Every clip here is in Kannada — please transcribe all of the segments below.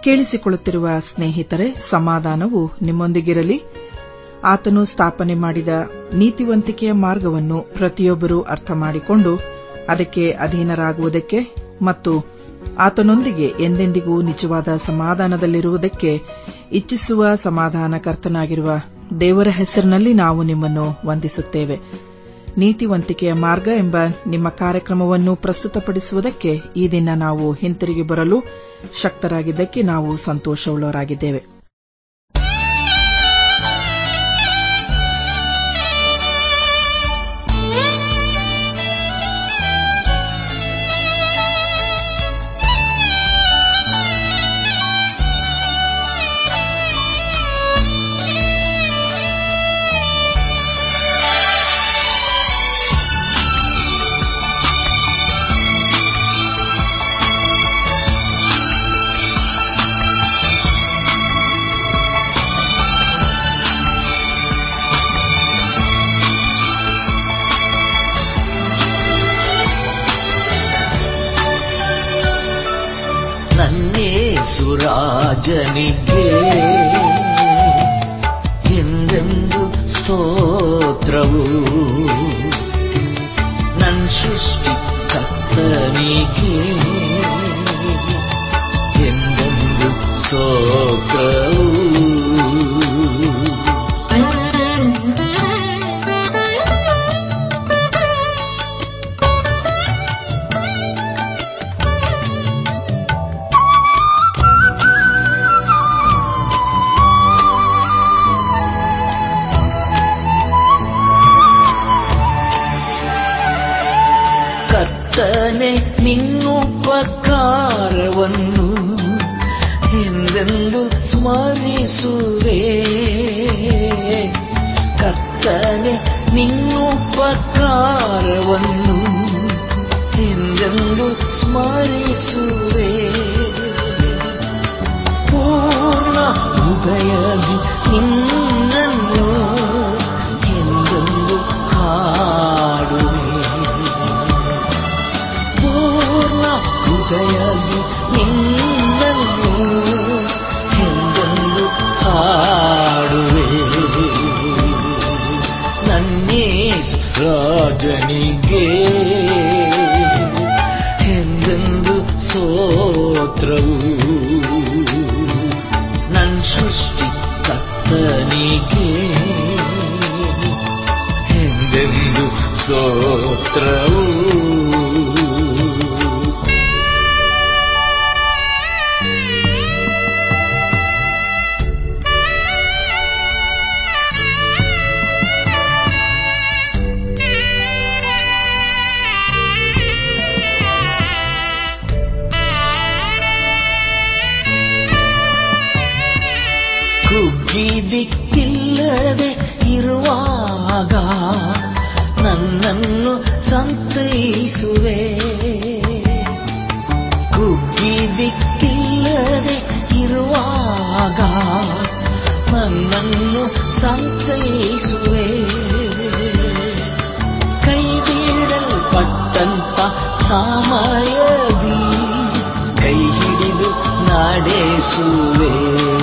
ಕೇಳಿಸಿಕೊಳ್ಳುತ್ತಿರುವ ಸ್ನೇಹಿತರೆ ಸಮಾಧಾನವು ನಿಮ್ಮೊಂದಿಗಿರಲಿ ಆತನು ಸ್ಥಾಪನೆ ಮಾಡಿದ ನೀತಿವಂತಿಕೆಯ ಮಾರ್ಗವನ್ನು ಪ್ರತಿಯೊಬ್ಬರೂ ಅರ್ಥ ಮಾಡಿಕೊಂಡು ಅದಕ್ಕೆ ಅಧೀನರಾಗುವುದಕ್ಕೆ ಮತ್ತು ಆತನೊಂದಿಗೆ ಎಂದೆಂದಿಗೂ ನಿಜವಾದ ಸಮಾಧಾನದಲ್ಲಿರುವುದಕ್ಕೆ ಇಚ್ಛಿಸುವ ಸಮಾಧಾನಕರ್ತನಾಗಿರುವ ದೇವರ ಹೆಸರಿನಲ್ಲಿ ನಾವು ನಿಮ್ಮನ್ನು ವಂದಿಸುತ್ತೇವೆ ನೀತಿವಂತಿಕೆಯ ಮಾರ್ಗ ಎಂಬ ನಿಮ್ಮ ಕಾರ್ಯಕ್ರಮವನ್ನು ಪ್ರಸ್ತುತಪಡಿಸುವುದಕ್ಕೆ ಈ ದಿನ ನಾವು ಹಿಂತಿರುಗಿ ಬರಲು ಶಕ್ತರಾಗಿದ್ದಕ್ಕೆ ನಾವು ಸಂತೋಷವುಳ್ಳವರಾಗಿದ್ದೇವೆ ಸುರಾಜನಿಗೆ ಎಂದೆಂದು ಸ್ತೋತ್ರವು ನನ್ ಸೃಷ್ಟಿ ಕರ್ತನಿಗೆ ಎಂದೆಂದು ಸ್ತೋತ್ರವು ಕರ್ತನೆ ನಿನ್ನುಪಕಾರವನ್ನು ಎಂದೆಂದು ಸ್ಮರಿಸುವೆ ಕರ್ತನೆ ನಿನ್ನುಪಕಾರವನ್ನು ಎಂದೆಂದು ಸ್ಮರಿಸುವೆ ಪೂರ್ಣ ಹೃದಯದಿ ನಿನ್ನನ್ನು ಎಂದೆಂದು ಹಾಡುವೆ ಪೂರ್ಣ ಹೃದಯದಿ ನಿನ್ನನ್ನು ಎಂದೆಂದು ಹಾಡುವೆ ನನ್ನೇಸು ರಾಜನಿಗೆ ಎಂದೆಂದು ಸ್ತೋತ್ರವು ನನ್ ಸೃಷ್ಟಿ ಕರ್ತನಿಗೆ ಎಂದೆಂದು ಸ್ತೋತ್ರವು ಕುಗ್ಗಿದಿಕ್ಕಿಲ್ಲದೆ ಇರುವಾಗ ನನ್ನನ್ನು ಸಂತೈಸುವೆ ಕುಗ್ಗಿದಿಕ್ಕಿಲ್ಲದೆ ಇರುವಾಗ ನನ್ನನ್ನು ಸಂತೈಸುವೆ ಕೈ ಬೀಳಲ್ಪಟ್ಟಂತ ಸಮಯದಿ ಕೈ ಹಿಡಿದು ನಡೆಸುವೆ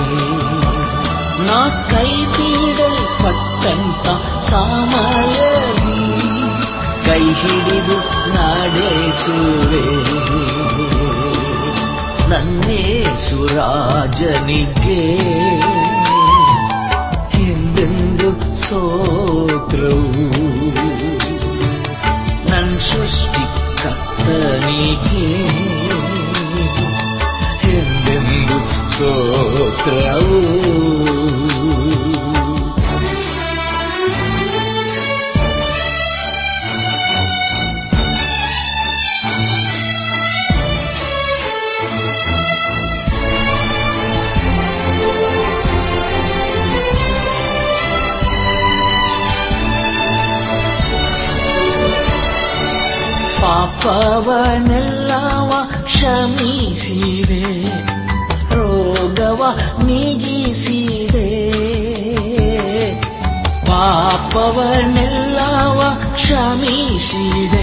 ನಾ ಕೈ ಬೀಳಲ್ಪಟ್ಟಂತ ಸಮಯದಿ ಕೈ ಹಿಡಿದು ನಡೆಸುವೆ ನನ್ನೇ ಸುರಾಜನಿಗೆ ಎಂದೆಂದು ಸ್ತೋತ್ರವು ನನ್ ಸೃಷ್ಟಿ ಕರ್ತನಿಗೆ ಎಂದೆಂದು ಸ್ತೋತ್ರವು ಪಾಪವನೆಲ್ಲವ ಕ್ಷಮಿಸಿದೆ ರೋಗವ ನೀಗಿಸಿದೆ ಪಾಪವನೆಲ್ಲವ ಕ್ಷಮಿಸಿದೆ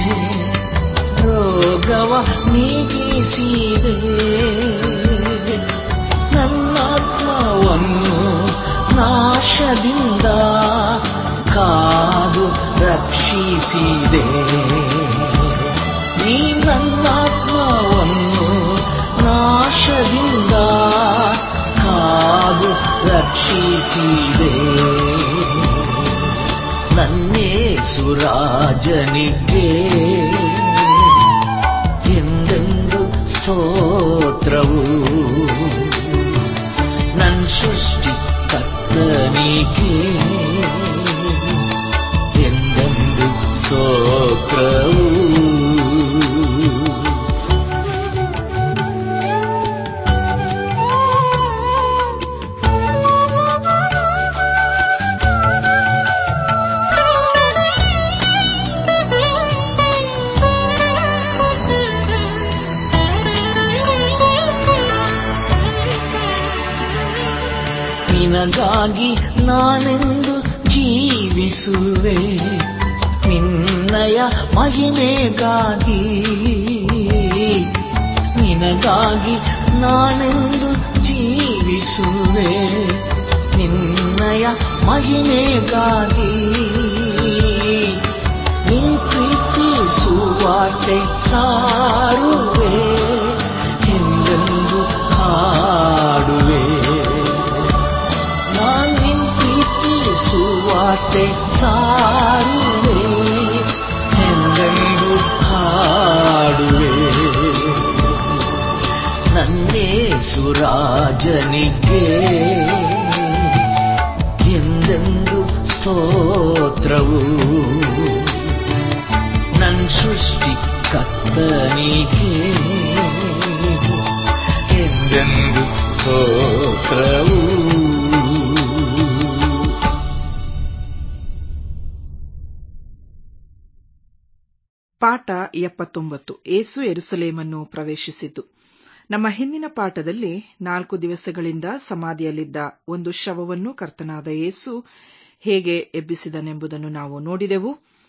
ರೋಗವ ನೀಗಿಸಿದೆ ಆತ್ಮವನ್ನು ನಾಶದಿಂದ ಕಾದು ರಕ್ಷಿಸಿದೆ ನೀ ನನ್ನಾತ್ಮವನ್ನು ನಾಶದಿಂದ ಕಾದು ರಕ್ಷಿಸಿದೆ ನನ್ನೇ ಸುರಾಜನಿಗೆ ಎಂದೆಂದು ಸ್ತೋತ್ರವು ನನ್ ಸೃಷ್ಟಿ ಕತ್ತನಿಗೆ ಎಂದೆಂದು ಸ್ತೋತ್ರವು ನಿನಗಾಗಿ ನಾನೆಂದು ಜೀವಿಸುವೆ ನಿನ್ನಯ ಮಹಿಮೆಗಾಗಿ ನಿನಗಾಗಿ ನಾನೆಂದು ಜೀವಿಸುವೆ ನಿನ್ನಯ ಮಹಿಮೆಗಾಗಿ ನಿನ್ ಪ್ರೀತಿ ಸುವಾರ್ತೆ ಸಾರುವೆ ಎಂದೆಂದು ಹಾಡುವೆ ನಾನ್ ನಿನ್ ಪ್ರೀತಿ ಸುವಾರ್ತೆ ಸಾರುವೆ ಎಂದೆಂದು ಹಾಡುವೆ ನನ್ನೇ ಸುರಾಜನಿಗೆ ಎಂದೆಂದು ಸ್ತೋತ್ರವು ನನ್ ಸೃಷ್ಟಿ ಕತ್ತನಿಗೆ ಎಂದೆಂದು ಸ್ತೋತ್ರವು ಪಾಠ ಎಪ್ಪತ್ತೊಂಬತ್ತು ಏಸು ಎರುಸಲೇಮನ್ನು ಪ್ರವೇಶಿಸಿತು ನಮ್ಮ ಹಿಂದಿನ ಪಾಠದಲ್ಲಿ ನಾಲ್ಕು ದಿವಸಗಳಿಂದ ಸಮಾಧಿಯಲ್ಲಿದ್ದ ಒಂದು ಶವವನ್ನು ಕರ್ತನಾದ ಏಸು ಹೇಗೆ ಎಬ್ಬಿಸಿದನೆಂಬುದನ್ನು ನಾವು ನೋಡಿದೆವು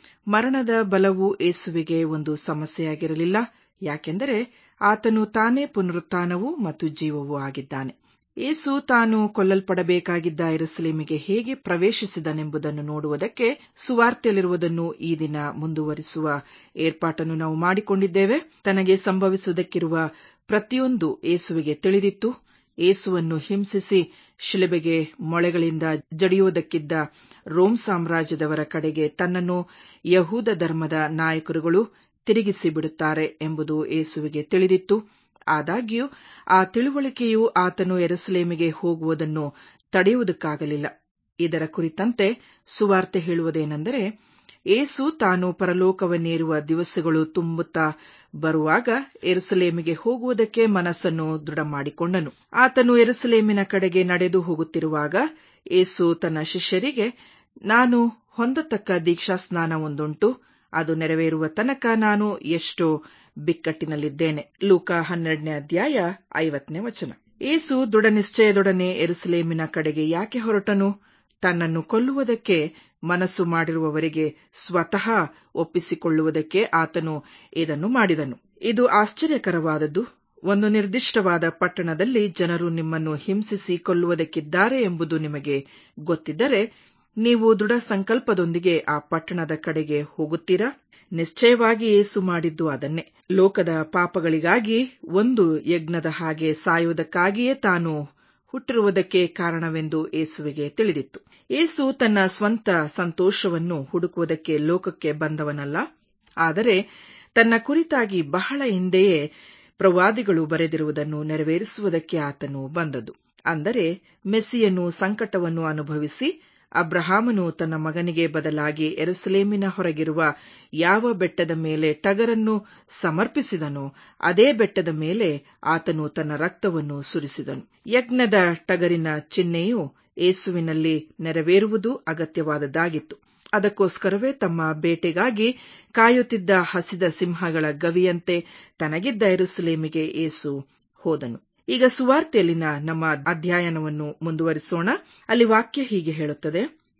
ಮರಣದ ಬಲವು ಏಸುವಿಗೆ ಒಂದು ಸಮಸ್ಯೆಯಾಗಿರಲಿಲ್ಲ ಯಾಕೆಂದರೆ ಆತನು ತಾನೇ ಪುನರುತ್ಥಾನವೂ ಮತ್ತು ಜೀವವೂ ಆಗಿದ್ದಾನೆ ಏಸು ತಾನು ಕೊಲ್ಲಲ್ಪಡಬೇಕಾಗಿದ್ದ ಎರುಸಲೇಮಿಗೆ ಹೇಗೆ ಪ್ರವೇಶಿಸಿದನೆಂಬುದನ್ನು ನೋಡುವುದಕ್ಕೆ ಸುವಾರ್ತೆಯಲ್ಲಿರುವುದನ್ನು ಈ ದಿನ ಮುಂದುವರಿಸುವ ಏರ್ಪಾಟನ್ನು ನಾವು ಮಾಡಿಕೊಂಡಿದ್ದೇವೆ ತನಗೆ ಸಂಭವಿಸುವುದಕ್ಕಿರುವ ಪ್ರತಿಯೊಂದು ಏಸುವಿಗೆ ತಿಳಿದಿತ್ತು ಏಸುವನ್ನು ಹಿಂಸಿಸಿ ಶಿಲೆಬೆಗೆ ಮೊಳೆಗಳಿಂದ ಜಡಿಯುವುದಕ್ಕಿದ್ದ ರೋಮ್ ಸಾಮ್ರಾಜ್ಯದವರ ಕಡೆಗೆ ತನ್ನನ್ನು ಯಹೂದ ಧರ್ಮದ ನಾಯಕರುಗಳು ತಿರುಗಿಸಿ ಬಿಡುತ್ತಾರೆ ಎಂಬುದು ಏಸುವಿಗೆ ತಿಳಿದಿತ್ತು ಆದಾಗ್ಯೂ ಆ ತಿಳುವಳಿಕೆಯು ಆತನು ಎರುಸಲೇಮಿಗೆ ಹೋಗುವುದನ್ನು ತಡೆಯುವುದಕ್ಕಾಗಲಿಲ್ಲ ಇದರ ಕುರಿತಂತೆ ಸುವಾರ್ತೆ ಹೇಳುವುದೇನೆಂದರೆ ಏಸು ತಾನು ಪರಲೋಕವನ್ನೇರುವ ದಿವಸಗಳು ತುಂಬುತ್ತಾ ಬರುವಾಗ ಎರುಸಲೇಮಿಗೆ ಹೋಗುವುದಕ್ಕೆ ಮನಸ್ಸನ್ನು ದೃಢ ಮಾಡಿಕೊಂಡನು ಆತನು ಎರುಸಲೇಮಿನ ಕಡೆಗೆ ನಡೆದು ಹೋಗುತ್ತಿರುವಾಗ ಏಸು ತನ್ನ ಶಿಷ್ಯರಿಗೆ ನಾನು ಹೊಂದತಕ್ಕ ದೀಕ್ಷಾಸ್ನಾನವೊಂದುಂಟು ಅದು ನೆರವೇರುವ ತನಕ ನಾನು ಎಷ್ಟೋ ಬಿಕ್ಕಟ್ಟಿನಲ್ಲಿದ್ದೇನೆ ಲೂಕ ಹನ್ನೆರಡನೇ ಅಧ್ಯಾಯ ಐವತ್ತನೇ ವಚನ ಏಸು ದೃಢ ನಿಶ್ಚಯದೊಡನೆ ಎರುಸಲೇಮಿನ ಕಡೆಗೆ ಯಾಕೆ ಹೊರಟನು ತನ್ನನ್ನು ಕೊಲ್ಲುವುದಕ್ಕೆ ಮನಸ್ಸು ಮಾಡಿರುವವರಿಗೆ ಸ್ವತಃ ಒಪ್ಪಿಸಿಕೊಳ್ಳುವುದಕ್ಕೆ ಆತನು ಇದನ್ನು ಮಾಡಿದನು ಇದು ಆಶ್ಚರ್ಯಕರವಾದದ್ದು ಒಂದು ನಿರ್ದಿಷ್ಟವಾದ ಪಟ್ಟಣದಲ್ಲಿ ಜನರು ನಿಮ್ಮನ್ನು ಹಿಂಸಿಸಿ ಕೊಲ್ಲುವುದಕ್ಕಿದ್ದಾರೆ ಎಂಬುದು ನಿಮಗೆ ಗೊತ್ತಿದ್ದರೆ ನೀವು ದೃಢ ಸಂಕಲ್ಪದೊಂದಿಗೆ ಆ ಪಟ್ಟಣದ ಕಡೆಗೆ ಹೋಗುತ್ತೀರಾ ನಿಶ್ಚಯವಾಗಿ ಏಸು ಮಾಡಿದ್ದು ಅದನ್ನೇ ಲೋಕದ ಪಾಪಗಳಿಗಾಗಿ ಒಂದು ಯಜ್ಞದ ಹಾಗೆ ಸಾಯುವುದಕ್ಕಾಗಿಯೇ ತಾನು ಹುಟ್ಟಿರುವುದಕ್ಕೆ ಕಾರಣವೆಂದು ಏಸುವಿಗೆ ತಿಳಿದಿತ್ತು ಏಸು ತನ್ನ ಸ್ವಂತ ಸಂತೋಷವನ್ನು ಹುಡುಕುವುದಕ್ಕೆ ಲೋಕಕ್ಕೆ ಬಂದವನಲ್ಲ ಆದರೆ ತನ್ನ ಕುರಿತಾಗಿ ಬಹಳ ಹಿಂದೆಯೇ ಪ್ರವಾದಿಗಳು ಬರೆದಿರುವುದನ್ನು ನೆರವೇರಿಸುವುದಕ್ಕೆ ಆತನು ಬಂದದು ಅಂದರೆ ಮೆಸ್ಸಿಯನು ಸಂಕಟವನ್ನು ಅನುಭವಿಸಿ ಅಬ್ರಹಾಮನು ತನ್ನ ಮಗನಿಗೆ ಬದಲಾಗಿ ಎರುಸಲೇಮಿನ ಹೊರಗಿರುವ ಯಾವ ಬೆಟ್ಟದ ಮೇಲೆ ಟಗರನ್ನು ಸಮರ್ಪಿಸಿದನೋ ಅದೇ ಬೆಟ್ಟದ ಮೇಲೆ ಆತನು ತನ್ನ ರಕ್ತವನ್ನು ಸುರಿಸಿದನು ಯಜ್ಞದ ಟಗರಿನ ಚಿಹ್ನೆಯು ಏಸುವಿನಲ್ಲಿ ನೆರವೇರುವುದು ಅಗತ್ಯವಾದದ್ದಾಗಿತ್ತು ಅದಕ್ಕೋಸ್ಕರವೇ ತಮ್ಮ ಬೇಟೆಗಾಗಿ ಕಾಯುತ್ತಿದ್ದ ಹಸಿದ ಸಿಂಹಗಳ ಗವಿಯಂತೆ ತನಗಿದ್ದ ಎರುಸಲೇಮಿಗೆ ಏಸು ಹೋದನು ಈಗ ಸುವಾರ್ತೆಯಲ್ಲಿನ ನಮ್ಮ ಅಧ್ಯಯನವನ್ನು ಮುಂದುವರಿಸೋಣ ಅಲ್ಲಿ ವಾಕ್ಯ ಹೀಗೆ ಹೇಳುತ್ತದೆ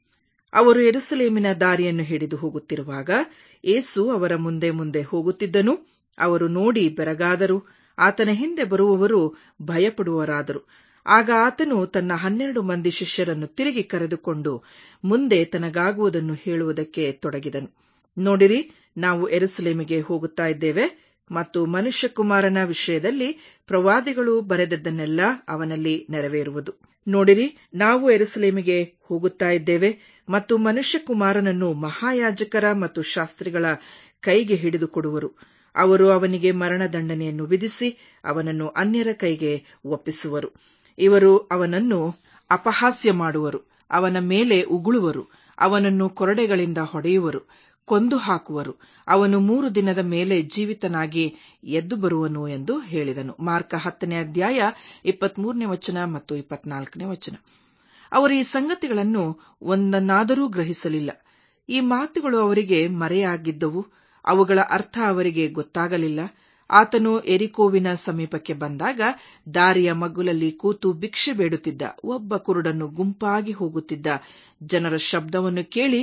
ಅವರು ಎರುಸಲೇಮಿನ ದಾರಿಯನ್ನು ಹಿಡಿದು ಹೋಗುತ್ತಿರುವಾಗ ಏಸು ಅವರ ಮುಂದೆ ಮುಂದೆ ಹೋಗುತ್ತಿದ್ದನು ಅವರು ನೋಡಿ ಬೆರಗಾದರು ಆತನ ಹಿಂದೆ ಬರುವವರು ಭಯಪಡುವರಾದರು ಆಗ ಆತನು ತನ್ನ ಹನ್ನೆರಡು ಮಂದಿ ಶಿಷ್ಯರನ್ನು ತಿರುಗಿ ಕರೆದುಕೊಂಡು ಮುಂದೆ ತನಗಾಗುವುದನ್ನು ಹೇಳುವುದಕ್ಕೆ ತೊಡಗಿದನು ನೋಡಿರಿ ನಾವು ಎರುಸಲೇಮಿಗೆ ಹೋಗುತ್ತಾ ಇದ್ದೇವೆ ಮತ್ತು ಮನುಷ್ಯಕುಮಾರನ ವಿಷಯದಲ್ಲಿ ಪ್ರವಾದಿಗಳು ಬರೆದದ್ದನ್ನೆಲ್ಲ ಅವನಲ್ಲಿ ನೆರವೇರುವುದು ನೋಡಿರಿ ನಾವು ಎರುಸಲೇಮಿಗೆ ಹೋಗುತ್ತಾ ಇದ್ದೇವೆ ಮತ್ತು ಮನುಷ್ಯಕುಮಾರನನ್ನು ಮಹಾಯಾಜಕರ ಮತ್ತು ಶಾಸ್ತ್ರಿಗಳ ಕೈಗೆ ಹಿಡಿದು ಕೊಡುವರು ಅವರು ಅವನಿಗೆ ಮರಣದಂಡನೆಯನ್ನು ವಿಧಿಸಿ ಅವನನ್ನು ಅನ್ಯರ ಕೈಗೆ ಒಪ್ಪಿಸುವರು ಇವರು ಅವನನ್ನು ಅಪಹಾಸ್ಯ ಮಾಡುವರು ಅವನ ಮೇಲೆ ಉಗುಳುವರು ಅವನನ್ನು ಕೊರಡೆಗಳಿಂದ ಹೊಡೆಯುವರು ಕೊಂದು ಹಾಕುವರು ಅವನು ಮೂರು ದಿನದ ಮೇಲೆ ಜೀವಿತನಾಗಿ ಎದ್ದು ಬರುವನು ಎಂದು ಹೇಳಿದನು ಮಾರ್ಕ ಹತ್ತನೇ ಅಧ್ಯಾಯ ಇಪ್ಪತ್ಮೂರನೇ ವಚನ ಮತ್ತು ಇಪ್ಪತ್ನಾಲ್ಕನೇ ವಚನ ಅವರು ಈ ಸಂಗತಿಗಳನ್ನು ಒಂದನ್ನಾದರೂ ಗ್ರಹಿಸಲಿಲ್ಲ ಈ ಮಾತುಗಳು ಅವರಿಗೆ ಮರೆಯಾಗಿದ್ದವು ಅವುಗಳ ಅರ್ಥ ಅವರಿಗೆ ಗೊತ್ತಾಗಲಿಲ್ಲ ಆತನು ಎರಿಕೋವಿನ ಸಮೀಪಕ್ಕೆ ಬಂದಾಗ ದಾರಿಯ ಮಗ್ಗುಲಲ್ಲಿ ಕೂತು ಭಿಕ್ಷೆ ಬೇಡುತ್ತಿದ್ದ ಒಬ್ಬ ಕುರುಡನ್ನು ಗುಂಪಾಗಿ ಹೋಗುತ್ತಿದ್ದ ಜನರ ಶಬ್ದವನ್ನು ಕೇಳಿ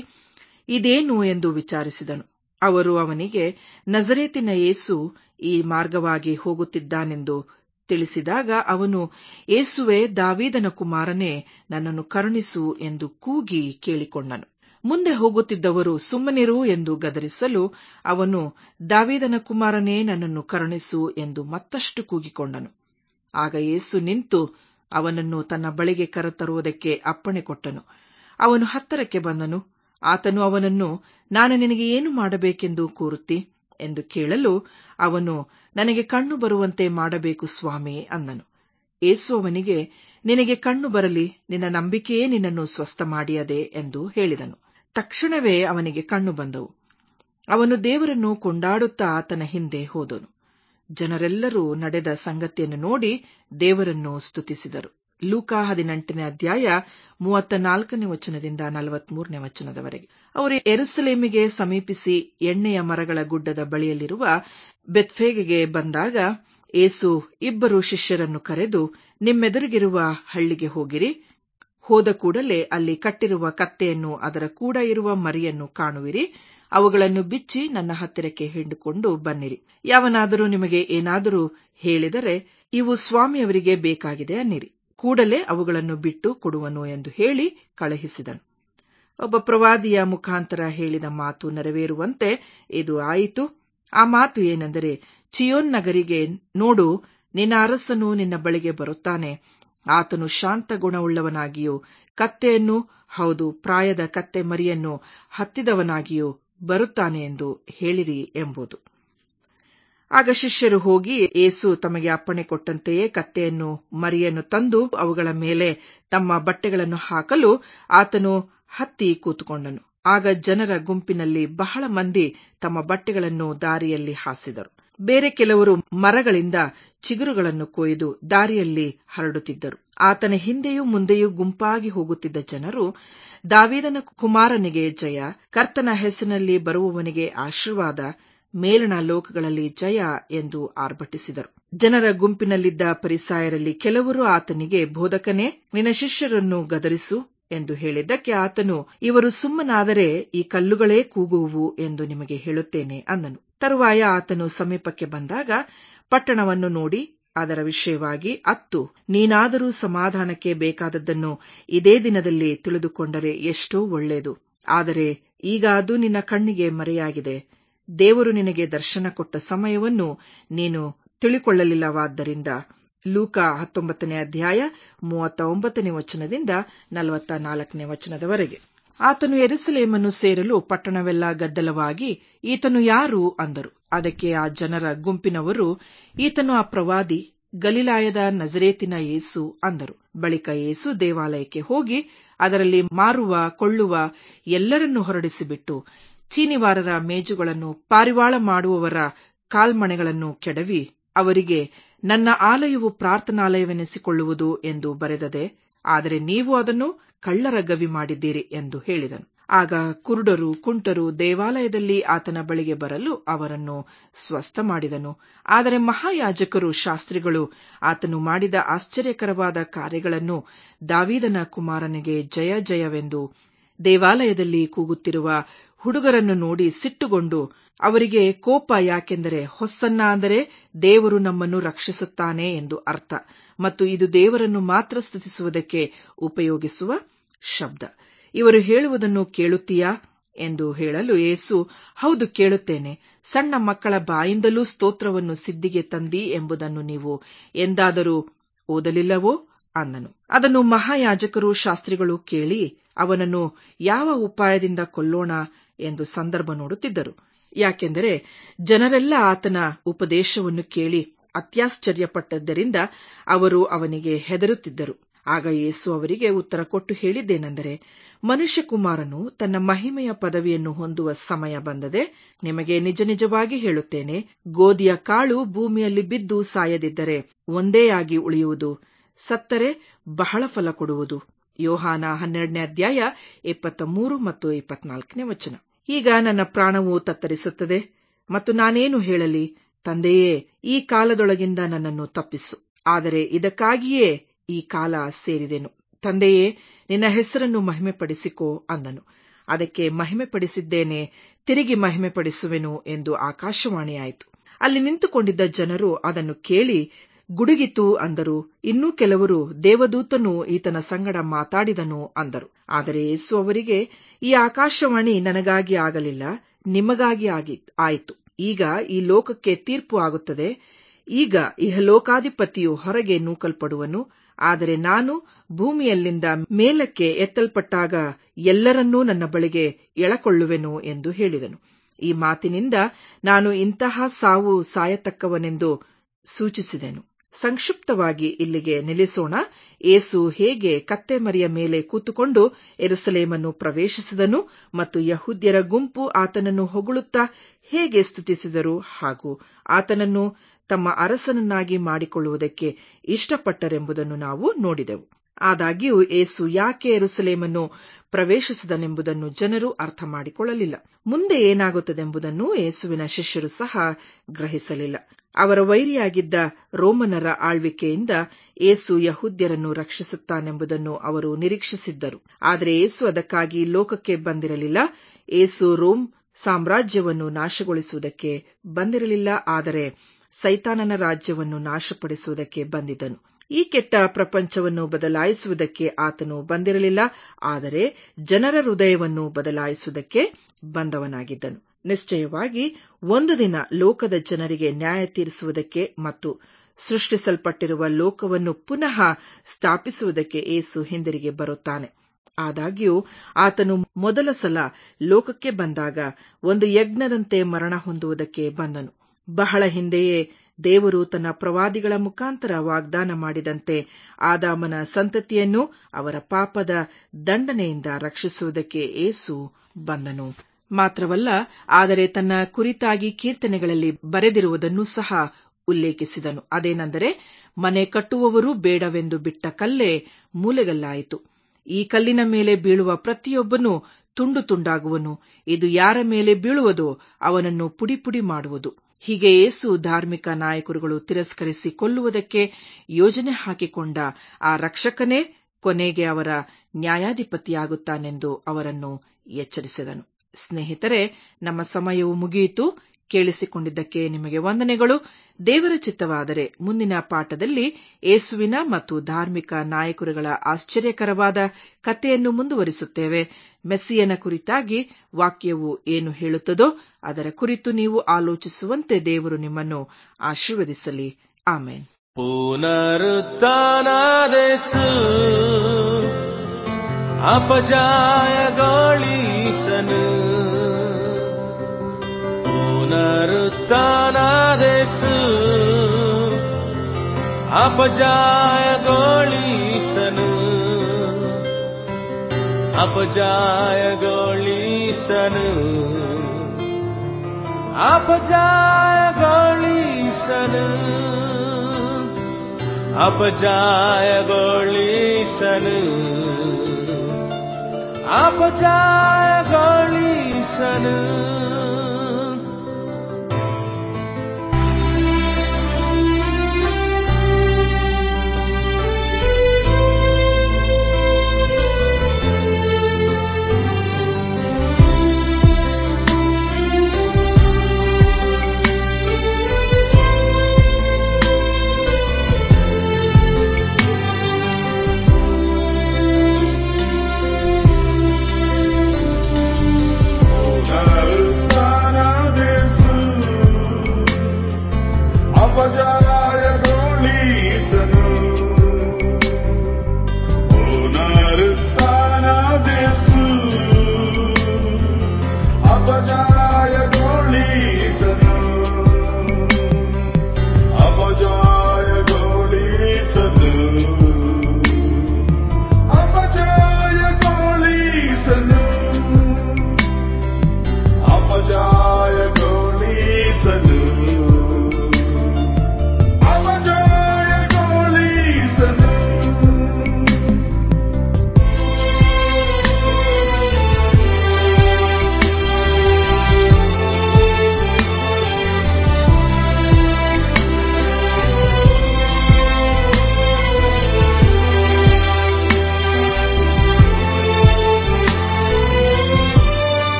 ಇದೇನು ಎಂದು ವಿಚಾರಿಸಿದನು ಅವರು ಅವನಿಗೆ ನಜರೇತಿನ ಯೇಸು ಈ ಮಾರ್ಗವಾಗಿ ಹೋಗುತ್ತಿದ್ದಾನೆಂದು ತಿಳಿಸಿದಾಗ ಅವನು ಏಸುವೆ ದಾವೀದನ ಕುಮಾರನೇ ನನ್ನನ್ನು ಕರುಣಿಸು ಎಂದು ಕೂಗಿ ಕೇಳಿಕೊಂಡನು ಮುಂದೆ ಹೋಗುತ್ತಿದ್ದವರು ಸುಮ್ಮನಿರು ಎಂದು ಗದರಿಸಲು ಅವನು ದಾವೀದನ ಕುಮಾರನೇ ನನ್ನನ್ನು ಕರುಣಿಸು ಎಂದು ಮತ್ತಷ್ಟು ಕೂಗಿಕೊಂಡನು ಆಗ ಯೇಸು ನಿಂತು ಅವನನ್ನು ತನ್ನ ಬಳಿಗೆ ಕರೆತರುವುದಕ್ಕೆ ಅಪ್ಪಣೆ ಕೊಟ್ಟನು ಅವನು ಹತ್ತರಕ್ಕೆ ಬಂದನು ಆತನು ಅವನನ್ನು ನಾನು ನಿನಗೆ ಏನು ಮಾಡಬೇಕೆಂದು ಕೋರುತ್ತಿ ಎಂದು ಕೇಳಲು ಅವನು ನನಗೆ ಕಣ್ಣು ಬರುವಂತೆ ಮಾಡಬೇಕು ಸ್ವಾಮಿ ಅಂದನು ಏಸು ಅವನಿಗೆ ನಿನಗೆ ಕಣ್ಣು ಬರಲಿ ನಿನ್ನ ನಂಬಿಕೆಯೇ ನಿನ್ನನ್ನು ಸ್ವಸ್ಥ ಮಾಡಿಯದೆ ಎಂದು ಹೇಳಿದನು ತಕ್ಷಣವೇ ಅವನಿಗೆ ಕಣ್ಣು ಬಂದವು ಅವನು ದೇವರನ್ನು ಕೊಂಡಾಡುತ್ತಾ ಆತನ ಹಿಂದೆ ಹೋದನು ಜನರೆಲ್ಲರೂ ನಡೆದ ಸಂಗತಿಯನ್ನು ನೋಡಿ ದೇವರನ್ನು ಸ್ತುತಿಸಿದರು ಲೂಕಾ ಹದಿನೆಂಟನೇ ಅಧ್ಯಾಯ ಮೂವತ್ತ ನಾಲ್ಕನೇ ವಚನದಿಂದ ನಲವತ್ಮೂರನೇ ವಚನದವರೆಗೆ ಅವರು ಎರುಸಲೇಮಿಗೆ ಸಮೀಪಿಸಿ ಎಣ್ಣೆಯ ಮರಗಳ ಗುಡ್ಡದ ಬಳಿಯಲ್ಲಿರುವ ಬೆತ್ಫೇಗೆಗೆ ಬಂದಾಗ ಏಸು ಇಬ್ಬರು ಶಿಷ್ಯರನ್ನು ಕರೆದು ನಿಮ್ಮೆದುರಿಗಿರುವ ಹಳ್ಳಿಗೆ ಹೋಗಿರಿ ಹೋದ ಕೂಡಲೇ ಅಲ್ಲಿ ಕಟ್ಟಿರುವ ಕತ್ತೆಯನ್ನು ಅದರ ಕೂಡ ಇರುವ ಮರಿಯನ್ನು ಕಾಣುವಿರಿ ಅವುಗಳನ್ನು ಬಿಚ್ಚಿ ನನ್ನ ಹತ್ತಿರಕ್ಕೆ ಹಿಂಡುಕೊಂಡು ಬನ್ನಿರಿ ಯಾವನಾದರೂ ನಿಮಗೆ ಏನಾದರೂ ಹೇಳಿದರೆ ಇವು ಸ್ವಾಮಿಯವರಿಗೆ ಬೇಕಾಗಿದೆ ಅನ್ನಿರಿ ಕೂಡಲೇ ಅವುಗಳನ್ನು ಬಿಟ್ಟು ಕೊಡುವನು ಎಂದು ಹೇಳಿ ಕಳುಹಿಸಿದನು ಒಬ್ಬ ಪ್ರವಾದಿಯ ಮುಖಾಂತರ ಹೇಳಿದ ಮಾತು ನೆರವೇರುವಂತೆ ಇದು ಆಯಿತು ಆ ಮಾತು ಏನೆಂದರೆ ಚಿಯೋನ್ ನಗರಿಗೆ ನೋಡು ನಿನ್ನ ಅರಸನು ನಿನ್ನ ಬಳಿಗೆ ಬರುತ್ತಾನೆ ಆತನು ಶಾಂತ ಗುಣವುಳ್ಳವನಾಗಿಯೂ ಕತ್ತೆಯನ್ನು ಹೌದು ಪ್ರಾಯದ ಕತ್ತೆ ಮರಿಯನ್ನು ಹತ್ತಿದವನಾಗಿಯೂ ಬರುತ್ತಾನೆ ಎಂದು ಹೇಳಿರಿ ಎಂಬುದು ಆಗ ಶಿಷ್ಯರು ಹೋಗಿ ಏಸು ತಮಗೆ ಅಪ್ಪಣೆ ಕೊಟ್ಟಂತೆಯೇ ಕತ್ತೆಯನ್ನು ಮರಿಯನ್ನು ತಂದು ಅವುಗಳ ಮೇಲೆ ತಮ್ಮ ಬಟ್ಟೆಗಳನ್ನು ಹಾಕಲು ಆತನು ಹತ್ತಿ ಕೂತುಕೊಂಡನು ಆಗ ಜನರ ಗುಂಪಿನಲ್ಲಿ ಬಹಳ ಮಂದಿ ತಮ್ಮ ಬಟ್ಟೆಗಳನ್ನು ದಾರಿಯಲ್ಲಿ ಹಾಸಿದರು ಬೇರೆ ಕೆಲವರು ಮರಗಳಿಂದ ಚಿಗುರುಗಳನ್ನು ಕೊಯ್ದು ದಾರಿಯಲ್ಲಿ ಹರಡುತ್ತಿದ್ದರು ಆತನ ಹಿಂದೆಯೂ ಮುಂದೆಯೂ ಗುಂಪಾಗಿ ಹೋಗುತ್ತಿದ್ದ ಜನರು ದಾವೀದನ ಕುಮಾರನಿಗೆ ಜಯ ಕರ್ತನ ಹೆಸರಿನಲ್ಲಿ ಬರುವವನಿಗೆ ಆಶೀರ್ವಾದ ಮೇಲಣ ಲೋಕಗಳಲ್ಲಿ ಜಯ ಎಂದು ಆರ್ಭಟಿಸಿದರು ಜನರ ಗುಂಪಿನಲ್ಲಿದ್ದ ಪರಿಸಾಯರಲ್ಲಿ ಕೆಲವರು ಆತನಿಗೆ ಬೋಧಕನೇ ನಿನ್ನ ಶಿಷ್ಯರನ್ನು ಗದರಿಸು ಎಂದು ಹೇಳಿದ್ದಕ್ಕೆ ಆತನು ಇವರು ಸುಮ್ಮನಾದರೆ ಈ ಕಲ್ಲುಗಳೇ ಕೂಗುವುವು ಎಂದು ನಿಮಗೆ ಹೇಳುತ್ತೇನೆ ಅಂದನು ತರುವಾಯ ಆತನು ಸಮೀಪಕ್ಕೆ ಬಂದಾಗ ಪಟ್ಟಣವನ್ನು ನೋಡಿ ಅದರ ವಿಷಯವಾಗಿ ಅತ್ತು ನೀನಾದರೂ ಸಮಾಧಾನಕ್ಕೆ ಬೇಕಾದದ್ದನ್ನು ಇದೇ ದಿನದಲ್ಲಿ ತಿಳಿದುಕೊಂಡರೆ ಎಷ್ಟೋ ಒಳ್ಳೆಯದು ಆದರೆ ಈಗ ಅದು ನಿನ್ನ ಕಣ್ಣಿಗೆ ಮರೆಯಾಗಿದೆ ದೇವರು ನಿನಗೆ ದರ್ಶನ ಕೊಟ್ಟ ಸಮಯವನ್ನು ನೀನು ತಿಳಿಕೊಳ್ಳಲಿಲ್ಲವಾದ್ದರಿಂದ ಲೂಕ ಹತ್ತೊಂಬತ್ತನೇ ಅಧ್ಯಾಯ ಮೂವತ್ತ ಒಂಬತ್ತನೇ ವಚನದಿಂದ ನಲವತ್ತ ನಾಲ್ಕನೇ ವಚನದವರೆಗೆ ಆತನು ಎರುಸಲೇಮನ್ನು ಸೇರಲು ಪಟ್ಟಣವೆಲ್ಲ ಗದ್ದಲವಾಗಿ ಈತನು ಯಾರು ಅಂದರು ಅದಕ್ಕೆ ಆ ಜನರ ಗುಂಪಿನವರು ಈತನು ಆ ಪ್ರವಾದಿ ಗಲಿಲಾಯದ ನಜರೇತಿನ ಯೇಸು ಅಂದರು ಬಳಿಕ ಯೇಸು ದೇವಾಲಯಕ್ಕೆ ಹೋಗಿ ಅದರಲ್ಲಿ ಮಾರುವ ಕೊಳ್ಳುವ ಎಲ್ಲರನ್ನೂ ಹೊರಡಿಸಿಬಿಟ್ಟು ಚೀನಿವಾರರ ಮೇಜುಗಳನ್ನು ಪಾರಿವಾಳ ಮಾಡುವವರ ಕಾಲ್ಮಣೆಗಳನ್ನು ಕೆಡವಿ ಅವರಿಗೆ ನನ್ನ ಆಲಯವು ಪ್ರಾರ್ಥನಾಲಯವೆನಿಸಿಕೊಳ್ಳುವುದು ಎಂದು ಬರೆದದೆ ಆದರೆ ನೀವು ಅದನ್ನು ಕಳ್ಳರ ಗವಿ ಮಾಡಿದ್ದೀರಿ ಎಂದು ಹೇಳಿದನು ಆಗ ಕುರುಡರು ಕುಂಟರು ದೇವಾಲಯದಲ್ಲಿ ಆತನ ಬಳಿಗೆ ಬರಲು ಅವರನ್ನು ಸ್ವಸ್ಥ ಮಾಡಿದನು ಆದರೆ ಮಹಾಯಾಜಕರು ಶಾಸ್ತ್ರಿಗಳು ಆತನು ಮಾಡಿದ ಆಶ್ಚರ್ಯಕರವಾದ ಕಾರ್ಯಗಳನ್ನು ದಾವೀದನ ಕುಮಾರನಿಗೆ ಜಯ ಜಯವೆಂದು ದೇವಾಲಯದಲ್ಲಿ ಕೂಗುತ್ತಿರುವ ಹುಡುಗರನ್ನು ನೋಡಿ ಸಿಟ್ಟುಗೊಂಡು ಅವರಿಗೆ ಕೋಪ ಯಾಕೆಂದರೆ ಹೊಸ್ಸನ್ನ ಅಂದರೆ ದೇವರು ನಮ್ಮನ್ನು ರಕ್ಷಿಸುತ್ತಾನೆ ಎಂದು ಅರ್ಥ ಮತ್ತು ಇದು ದೇವರನ್ನು ಮಾತ್ರ ಸ್ತುತಿಸುವುದಕ್ಕೆ ಉಪಯೋಗಿಸುವ ಶಬ್ದ ಇವರು ಹೇಳುವುದನ್ನು ಕೇಳುತ್ತೀಯಾ ಎಂದು ಹೇಳಲು ಯೇಸು ಹೌದು ಕೇಳುತ್ತೇನೆ ಸಣ್ಣ ಮಕ್ಕಳ ಬಾಯಿಂದಲೂ ಸ್ತೋತ್ರವನ್ನು ಸಿದ್ಧಿಗೆ ತಂದಿ ಎಂಬುದನ್ನು ನೀವು ಎಂದಾದರೂ ಓದಲಿಲ್ಲವೋ ಅಂದನು ಅದನ್ನು ಮಹಾಯಾಜಕರು ಶಾಸ್ತ್ರಿಗಳು ಕೇಳಿ ಅವನನ್ನು ಯಾವ ಉಪಾಯದಿಂದ ಕೊಲ್ಲೋಣ ಎಂದು ಸಂದರ್ಭ ನೋಡುತ್ತಿದ್ದರು ಯಾಕೆಂದರೆ ಜನರೆಲ್ಲ ಆತನ ಉಪದೇಶವನ್ನು ಕೇಳಿ ಅತ್ಯಾಶ್ಚರ್ಯಪಟ್ಟದ್ದರಿಂದ ಅವರು ಅವನಿಗೆ ಹೆದರುತ್ತಿದ್ದರು ಆಗ ಯೇಸು ಅವರಿಗೆ ಉತ್ತರ ಕೊಟ್ಟು ಹೇಳಿದ್ದೇನೆಂದರೆ ಮನುಷ್ಯಕುಮಾರನು ತನ್ನ ಮಹಿಮೆಯ ಪದವಿಯನ್ನು ಹೊಂದುವ ಸಮಯ ಬಂದದೆ ನಿಮಗೆ ನಿಜ ನಿಜವಾಗಿ ಹೇಳುತ್ತೇನೆ ಗೋಧಿಯ ಕಾಳು ಭೂಮಿಯಲ್ಲಿ ಬಿದ್ದು ಸಾಯದಿದ್ದರೆ ಒಂದೇ ಆಗಿ ಉಳಿಯುವುದು ಸತ್ತರೆ ಬಹಳ ಫಲ ಕೊಡುವುದು ಯೋಹಾನ ಹನ್ನೆರಡನೇ ಅಧ್ಯಾಯ ಇಪ್ಪತ್ತ ಮೂರು ಮತ್ತು ಇಪ್ಪತ್ನಾಲ್ಕನೇ ವಚನ ಈಗ ನನ್ನ ಪ್ರಾಣವು ತತ್ತರಿಸುತ್ತದೆ ಮತ್ತು ನಾನೇನು ಹೇಳಲಿ ತಂದೆಯೇ ಈ ಕಾಲದೊಳಗಿಂದ ನನ್ನನ್ನು ತಪ್ಪಿಸು ಆದರೆ ಇದಕ್ಕಾಗಿಯೇ ಈ ಕಾಲ ಸೇರಿದೆನು ತಂದೆಯೇ ನಿನ್ನ ಹೆಸರನ್ನು ಮಹಿಮೆಪಡಿಸಿಕೋ ಅಂದನು ಅದಕ್ಕೆ ಮಹಿಮೆಪಡಿಸಿದ್ದೇನೆ ತಿರುಗಿ ಮಹಿಮೆಪಡಿಸುವೆನು ಎಂದು ಆಕಾಶವಾಣಿಯಾಯಿತು ಅಲ್ಲಿ ನಿಂತುಕೊಂಡಿದ್ದ ಜನರು ಅದನ್ನು ಕೇಳಿ ಗುಡುಗಿತು ಅಂದರು ಇನ್ನೂ ಕೆಲವರು ದೇವದೂತನು ಈತನ ಸಂಗಡ ಮಾತಾಡಿದನು ಅಂದರು ಆದರೆ ಯೇಸು ಅವರಿಗೆ ಈ ಆಕಾಶವಾಣಿ ನನಗಾಗಿ ಆಗಲಿಲ್ಲ ನಿಮಗಾಗಿ ಆಗಿ ಆಯಿತು ಈಗ ಈ ಲೋಕಕ್ಕೆ ತೀರ್ಪು ಆಗುತ್ತದೆ ಈಗ ಇಹಲೋಕಾಧಿಪತಿಯು ಹೊರಗೆ ನೂಕಲ್ಪಡುವನು ಆದರೆ ನಾನು ಭೂಮಿಯಲ್ಲಿಂದ ಮೇಲಕ್ಕೆ ಎತ್ತಲ್ಪಟ್ಟಾಗ ಎಲ್ಲರನ್ನೂ ನನ್ನ ಬಳಿಗೆ ಎಳಕೊಳ್ಳುವೆನು ಎಂದು ಹೇಳಿದನು ಈ ಮಾತಿನಿಂದ ನಾನು ಇಂತಹ ಸಾವು ಸಾಯತಕ್ಕವನೆಂದು ಸೂಚಿಸಿದೆನು ಸಂಕ್ಷಿಪ್ತವಾಗಿ ಇಲ್ಲಿಗೆ ನಿಲ್ಲಿಸೋಣ ಏಸು ಹೇಗೆ ಕತ್ತೆ ಮರಿಯ ಮೇಲೆ ಕೂತುಕೊಂಡು ಎರುಸಲೇಮನ್ನು ಪ್ರವೇಶಿಸಿದನು ಮತ್ತು ಯಹುದ್ಯರ ಗುಂಪು ಆತನನ್ನು ಹೊಗಳುತ್ತಾ ಹೇಗೆ ಸ್ತುತಿಸಿದರು ಹಾಗೂ ಆತನನ್ನು ತಮ್ಮ ಅರಸನನ್ನಾಗಿ ಮಾಡಿಕೊಳ್ಳುವುದಕ್ಕೆ ಇಷ್ಟಪಟ್ಟರೆಂಬುದನ್ನು ನಾವು ನೋಡಿದೆವು ಆದಾಗ್ಯೂ ಏಸು ಯಾಕೆ ಎರುಸಲೇಮನ್ನು ಪ್ರವೇಶಿಸಿದನೆಂಬುದನ್ನು ಜನರು ಅರ್ಥ ಮಾಡಿಕೊಳ್ಳಲಿಲ್ಲ ಮುಂದೆ ಏನಾಗುತ್ತದೆಂಬುದನ್ನು ಏಸುವಿನ ಶಿಷ್ಯರು ಸಹ ಗ್ರಹಿಸಲಿಲ್ಲ ಅವರ ವೈರಿಯಾಗಿದ್ದ ರೋಮನರ ಆಳ್ವಿಕೆಯಿಂದ ಏಸು ಯಹುದ್ಯರನ್ನು ರಕ್ಷಿಸುತ್ತಾನೆಂಬುದನ್ನು ಅವರು ನಿರೀಕ್ಷಿಸಿದ್ದರು ಆದರೆ ಏಸು ಅದಕ್ಕಾಗಿ ಲೋಕಕ್ಕೆ ಬಂದಿರಲಿಲ್ಲ ಏಸು ರೋಮ್ ಸಾಮ್ರಾಜ್ಯವನ್ನು ನಾಶಗೊಳಿಸುವುದಕ್ಕೆ ಬಂದಿರಲಿಲ್ಲ ಆದರೆ ಸೈತಾನನ ರಾಜ್ಯವನ್ನು ನಾಶಪಡಿಸುವುದಕ್ಕೆ ಬಂದಿದ್ದನು ಈ ಕೆಟ್ಟ ಪ್ರಪಂಚವನ್ನು ಬದಲಾಯಿಸುವುದಕ್ಕೆ ಆತನು ಬಂದಿರಲಿಲ್ಲ ಆದರೆ ಜನರ ಹೃದಯವನ್ನು ಬದಲಾಯಿಸುವುದಕ್ಕೆ ಬಂದವನಾಗಿದ್ದನು ನಿಶ್ಚಯವಾಗಿ ಒಂದು ದಿನ ಲೋಕದ ಜನರಿಗೆ ನ್ಯಾಯ ತೀರಿಸುವುದಕ್ಕೆ ಮತ್ತು ಸೃಷ್ಟಿಸಲ್ಪಟ್ಟಿರುವ ಲೋಕವನ್ನು ಪುನಃ ಸ್ಥಾಪಿಸುವುದಕ್ಕೆ ಏಸು ಹಿಂದಿರುಗಿ ಬರುತ್ತಾನೆ ಆದಾಗ್ಯೂ ಆತನು ಮೊದಲ ಸಲ ಲೋಕಕ್ಕೆ ಬಂದಾಗ ಒಂದು ಯಜ್ಞದಂತೆ ಮರಣ ಹೊಂದುವುದಕ್ಕೆ ಬಂದನು ಬಹಳ ಹಿಂದೆಯೇ ದೇವರು ತನ್ನ ಪ್ರವಾದಿಗಳ ಮುಖಾಂತರ ವಾಗ್ದಾನ ಮಾಡಿದಂತೆ ಆದಾಮನ ಸಂತತಿಯನ್ನು ಅವರ ಪಾಪದ ದಂಡನೆಯಿಂದ ರಕ್ಷಿಸುವುದಕ್ಕೆ ಏಸು ಬಂದನು ಮಾತ್ರವಲ್ಲ ಆದರೆ ತನ್ನ ಕುರಿತಾಗಿ ಕೀರ್ತನೆಗಳಲ್ಲಿ ಬರೆದಿರುವುದನ್ನು ಸಹ ಉಲ್ಲೇಖಿಸಿದನು ಅದೇನೆಂದರೆ ಮನೆ ಕಟ್ಟುವವರು ಬೇಡವೆಂದು ಬಿಟ್ಟ ಕಲ್ಲೇ ಮೂಲೆಗಲ್ಲಾಯಿತು ಈ ಕಲ್ಲಿನ ಮೇಲೆ ಬೀಳುವ ಪ್ರತಿಯೊಬ್ಬನೂ ತುಂಡು ತುಂಡಾಗುವನು ಇದು ಯಾರ ಮೇಲೆ ಬೀಳುವುದೋ ಅವನನ್ನು ಪುಡಿ ಪುಡಿ ಮಾಡುವುದು ಹೀಗೆ ಏಸು ಧಾರ್ಮಿಕ ನಾಯಕರುಗಳು ತಿರಸ್ಕರಿಸಿ ಕೊಲ್ಲುವುದಕ್ಕೆ ಯೋಜನೆ ಹಾಕಿಕೊಂಡ ಆ ರಕ್ಷಕನೇ ಕೊನೆಗೆ ಅವರ ನ್ಯಾಯಾಧಿಪತಿಯಾಗುತ್ತಾನೆಂದು ಅವರನ್ನು ಎಚ್ಚರಿಸಿದನು ಸ್ನೇಹಿತರೆ ನಮ್ಮ ಸಮಯವು ಮುಗಿಯಿತು ಕೇಳಿಸಿಕೊಂಡಿದ್ದಕ್ಕೆ ನಿಮಗೆ ವಂದನೆಗಳು ದೇವರ ಚಿತ್ತವಾದರೆ ಮುಂದಿನ ಪಾಠದಲ್ಲಿ ಏಸುವಿನ ಮತ್ತು ಧಾರ್ಮಿಕ ನಾಯಕರುಗಳ ಆಶ್ಚರ್ಯಕರವಾದ ಕಥೆಯನ್ನು ಮುಂದುವರಿಸುತ್ತೇವೆ ಮೆಸ್ಸಿಯನ ಕುರಿತಾಗಿ ವಾಕ್ಯವು ಏನು ಹೇಳುತ್ತದೋ ಅದರ ಕುರಿತು ನೀವು ಆಲೋಚಿಸುವಂತೆ ದೇವರು ನಿಮ್ಮನ್ನು ಆಶೀರ್ವದಿಸಲಿ ಆಮೇನ್ पुनरुत्थानादेस्तु अपजायगोळीसन् पुनरुत्थानादेस्तु अपजायगोळीसन् अपजायगोळीसन् अपजायगोळीसन् अपजायगोळीसन् अपजायगोळीसन्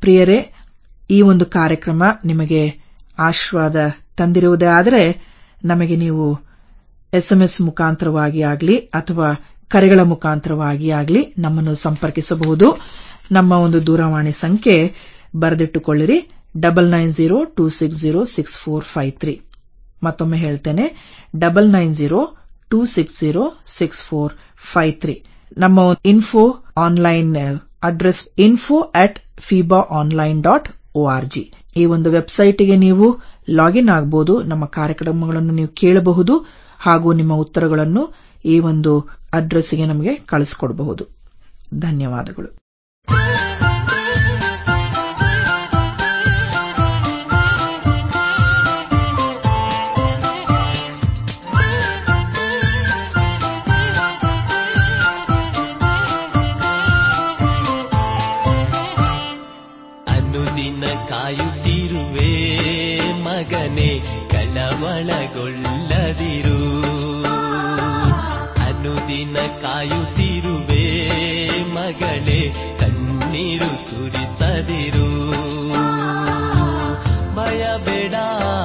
ಪ್ರಿಯರೇ ಈ ಒಂದು ಕಾರ್ಯಕ್ರಮ ನಿಮಗೆ ಆಶೀರ್ವಾದ ತಂದಿರುವುದೇ ಆದರೆ ನಮಗೆ ನೀವು ಎಸ್ಎಂಎಸ್ ಮುಖಾಂತರವಾಗಿ ಆಗಲಿ ಅಥವಾ ಕರೆಗಳ ಮುಖಾಂತರವಾಗಿ ಆಗಲಿ ನಮ್ಮನ್ನು ಸಂಪರ್ಕಿಸಬಹುದು ನಮ್ಮ ಒಂದು ದೂರವಾಣಿ ಸಂಖ್ಯೆ ಬರೆದಿಟ್ಟುಕೊಳ್ಳಿರಿ double nine zero two six zero six four five three ಮತ್ತೊಮ್ಮೆ ಹೇಳ್ತೇನೆ double nine zero two six zero six four five three ನಮ್ಮ info online address info at fiba online dot org ಈ ಒಂದು ವೆಬ್ಸೈಟ್ಗೆ ನೀವು ಲಾಗಿನ್ ಆಗಬಹುದು ನಮ್ಮ ಕಾರ್ಯಕ್ರಮಗಳನ್ನು ನೀವು ಕೇಳಬಹುದು ಹಾಗೂ ನಿಮ್ಮ ಉತ್ತರಗಳನ್ನು ಈ ಒಂದು ಅಡ್ರೆಸ್ಗೆ ನಮಗೆ ಕಳಿಸಿಕೊಡಬಹುದು ಧನ್ಯವಾದಗಳು ಅನುದಿನ ಕಾಯುತ್ತಿರುವೆ ಮಗನೇ ಕಳವಳಗೊಳ್ಳದಿರು ಅನುದಿನ ಕಾಯುತ್ತಿರುವೆ ಮಗಳೇ ಕಣ್ಣೀರು ಸುರಿಸದಿರು ಭಯ ಬೇಡ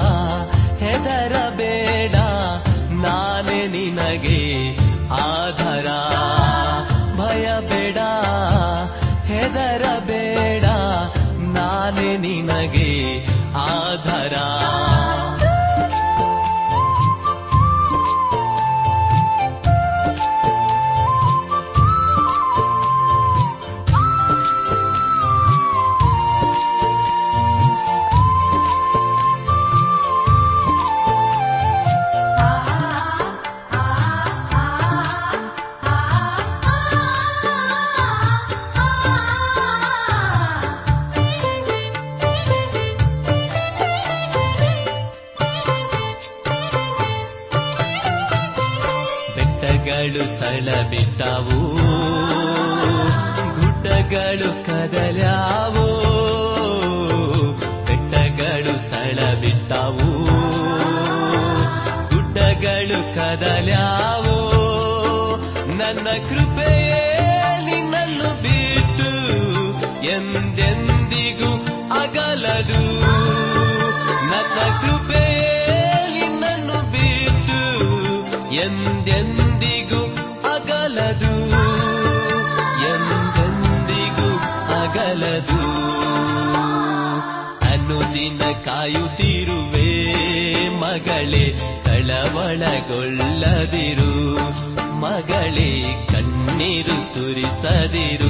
ಹೆದರಬೇಡ ನಾನೇ ನಿನಗೆ ಆಧಾರ ಭಯ ಬೇಡ ಹೆದರಬೇಡ ನಾನೇ ನಿನಗೆ ಆಧಾರ ಬೆಟ್ಟಗಳು ಸ್ಥಳ ಬಿಟ್ಟವು ಗುಡ್ಡಗಳು ಕದಲ್ಯಾವು ಬೆಟ್ಟಗಳು ಸ್ಥಳ ಬಿಟ್ಟವು ಗುಡ್ಡಗಳು ಕದಲ್ಯಾವು ನನ್ನ ಕೃಪೆಯೇ ನಿನ್ನನ್ನು ಬಿಟ್ಟು ಎಂದೆಂದಿಗೂ ಅಗಲದು ನನ್ನ ಕೃಪೆಯೇ ನಿನ್ನನ್ನು ಬಿಟ್ಟು ಎಂದೆಂದಿಗೂ ಅಗಲದು ಎಂದೆಂದಿಗೂ ಅಗಲದು ಅನುದಿನ ಕಾಯುತ್ತಿರುವೆ ಮಗಳೇ ಕಳವಳಗೊಳ್ಳದಿರು ಮಗಳೇ ಕಣ್ಣೀರು ಸುರಿಸದಿರು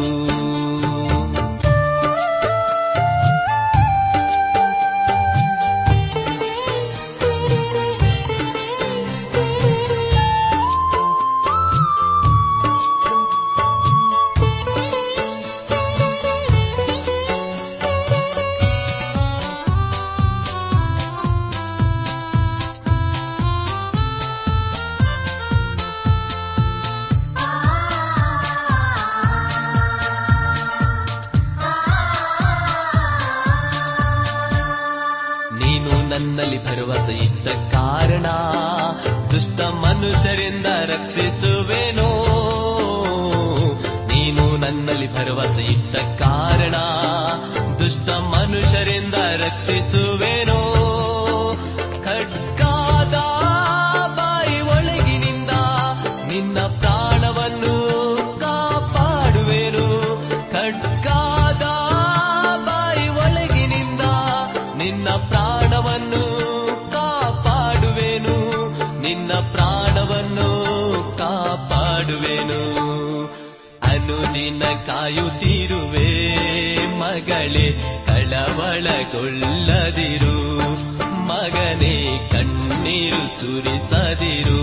ನೀನು ನನ್ನಲ್ಲಿ ಭರವಸೆ ಇದ್ದ ಕಾರಣ ದುಷ್ಟ ಮನುಷ್ಯರಿಂದ ರಕ್ಷಿಸುವೆನೋ ನೀನು ನನ್ನಲ್ಲಿ ಭರವಸೆ ಇದ್ದ ಕಾರಣ ದುಷ್ಟ ಮನುಷ್ಯರಿಂದ ರಕ್ಷಿಸುವೆನೋ ಖಡ್ಗಾದ ಬಾಯಿ ಒಳಗಿನಿಂದ ನಿನ್ನ ಪ್ರಾಣವನ್ನು ಕಾಪಾಡುವೆನು ಖಡ್ಗಾದ ಬಾಯಿ ಒಳಗಿನಿಂದ ನಿನ್ನ ಪ್ರಾಣವನ್ನು ಕಾಪಾಡುವೆನು ನಿನ್ನ ಪ್ರಾಣವನ್ನು ಕಾಪಾಡುವೆನು ಅನುದಿನ ಕಾಯುತ್ತಿರುವೆ ಮಗಳೇ ಕಳವಳಗೊಳ್ಳದಿರು ಮಗನೇ ಕಣ್ಣೀರು ಸುರಿಸದಿರು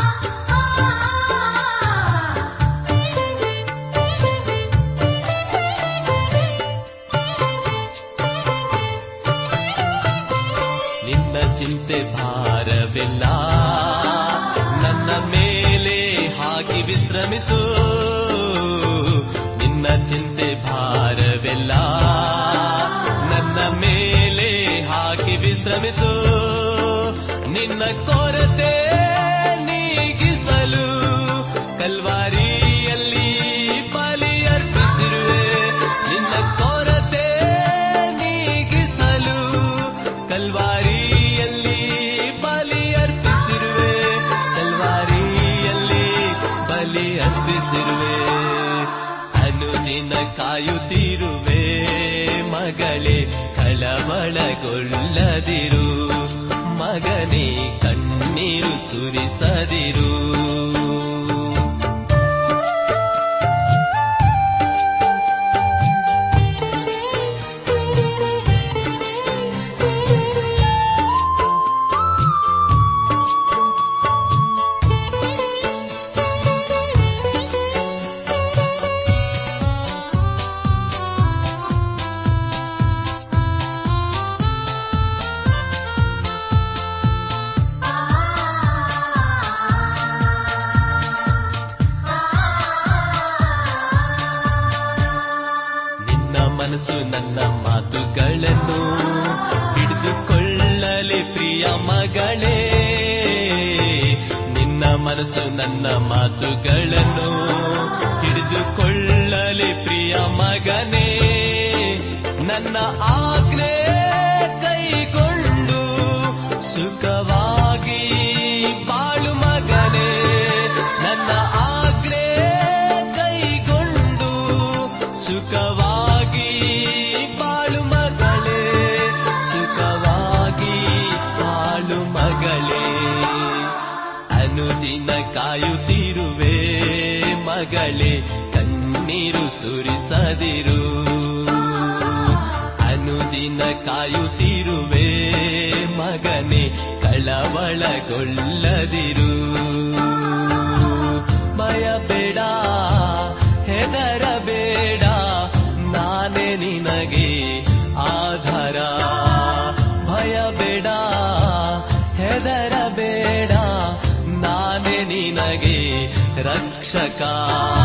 ಆ ಭಾರವೆಲ್ಲ ನನ್ನ ಮೇಲೆ ಹಾಕಿ ವಿಶ್ರಮಿಸು ನಿನ್ನ ಕೊರತೆ ನೀಗಿಸಲು ಕಲ್ವಾರಿಯಲ್ಲಿ ಬಲಿ ಅರ್ಪಿಸಿರುವೆ ನಿನ್ನ ಕೊರತೆ ನೀಗಿಸಲು ಕಲ್ವಾರಿಯಲ್ಲಿ ಬಲಿ ಅರ್ಪಿಸಿರುವೆ ಕಲ್ವಾರಿಯಲ್ಲಿ ಬಲಿ ಅರ್ಪಿಸಿರುವೆ ಅನುದಿನ ಕಾಯುತ್ತಿರುವೆ ಮಗಳೇ ಕಳವಳಗೊಳ್ಳದಿರು ಮಗನೇ ಕಣ್ಣೀರು ಸುರಿಸದಿರು ನಿನ್ನ ಮನಸ್ಸು ನನ್ನ ಮಾತುಗಳನ್ನು ಹಿಡಿದುಕೊಳ್ಳಲಿ ಪ್ರಿಯ ಮಗಳೇ ನಿನ್ನ ಮನಸ್ಸು ನನ್ನ ಮಾತುಗಳನ್ನು ಹಿಡಿದುಕೊಳ್ಳಲಿ ಪ್ರಿಯ ಮಗನೇ ನನ್ನ ಆಜ್ಞೆ ಕೈಗೊಂಡು ಸುಖವಾಗಿ ಬಾಳು ಮಗನೇ ನನ್ನ ಆಜ್ಞೆ ಕೈಗೊಂಡು ಸುಖವಾಗಿ ಬಾಳು ಮಗಳೇ ಸುಖವಾಗಿ ಬಾಳು ಮಗಳೇ ಅನುದಿನ ಕಾಯುತ್ತಿರುವೆ ಮಗಳೇ ಕಣ್ಣೀರು ಸುರಿಸದಿರು ಅನುದಿನ ಕಾಯುತ್ತಿರುವೆ ಮಗನೇ ಕಳವಳಗೊಳ್ಳದಿರು ಭಯ ಬೇಡ ಹೆದರಬೇಡ ನಾನೇ ನಿನಗೆ ಆಧಾರ ಭಯ ಬೇಡ ಹೆದರಬೇಡ ನಾನೇ ನಿನಗೆ ರಕ್ಷಕ